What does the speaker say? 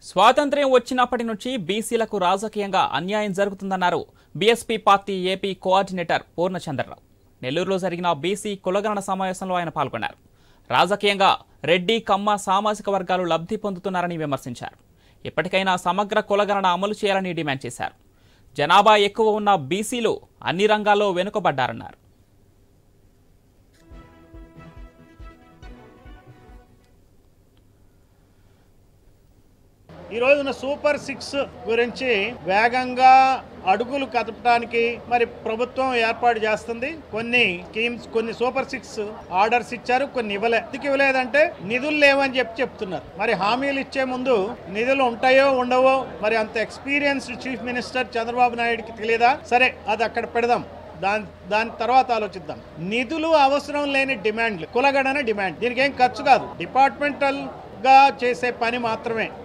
స్వాతంత్ర్యం వచ్చినప్పటి నుంచి బీసీలకు రాజకీయంగా అన్యాయం జరుగుతుందన్నారు BSP party AP coordinator Purnachandra Rao నెల్లూరులో జరిగిన బీసీ కులగణన సమావేశంలో ఆయన పాల్గొన్నారు రాజకీయంగా రెడ్డి కమ్మ సామాజిక వర్గాలు లబ్ధి పొందుతున్నారని విమర్శించారు ఇప్పటికైనా సమగ్ర కులగణన అమలు చేయాలని డిమాండ్ చేశారు జనాభా ఎక్కువ ఉన్న బీసీలు అన్ని రంగాల్లో వెనుకబడ్డారన్నారు ఈ రోజున సూపర్ సిక్స్ గురించి వేగంగా అడుగులు కదపడానికి మరి ప్రభుత్వం ఏర్పాటు చేస్తుంది కొన్ని స్కీమ్స్ కొన్ని సూపర్ సిక్స్ ఆర్డర్స్ ఇచ్చారు కొన్ని ఇవ్వలే ఎందుకు ఇవ్వలేదంటే నిధులు లేవని చెప్పి చెప్తున్నారు మరి హామీలు ఇచ్చే ముందు నిధులు ఉంటాయో ఉండవో మరి అంత ఎక్స్పీరియన్స్డ్ చీఫ్ మినిస్టర్ చంద్రబాబు నాయుడుకి తెలియదా సరే అది అక్కడ పెడదాం దాని దాని తర్వాత ఆలోచిద్దాం నిధులు అవసరం లేని డిమాండ్లు కులగడన డిమాండ్ దీనికి ఏం ఖర్చు కాదు డిపార్ట్మెంటల్ గా చేసే పని మాత్రమే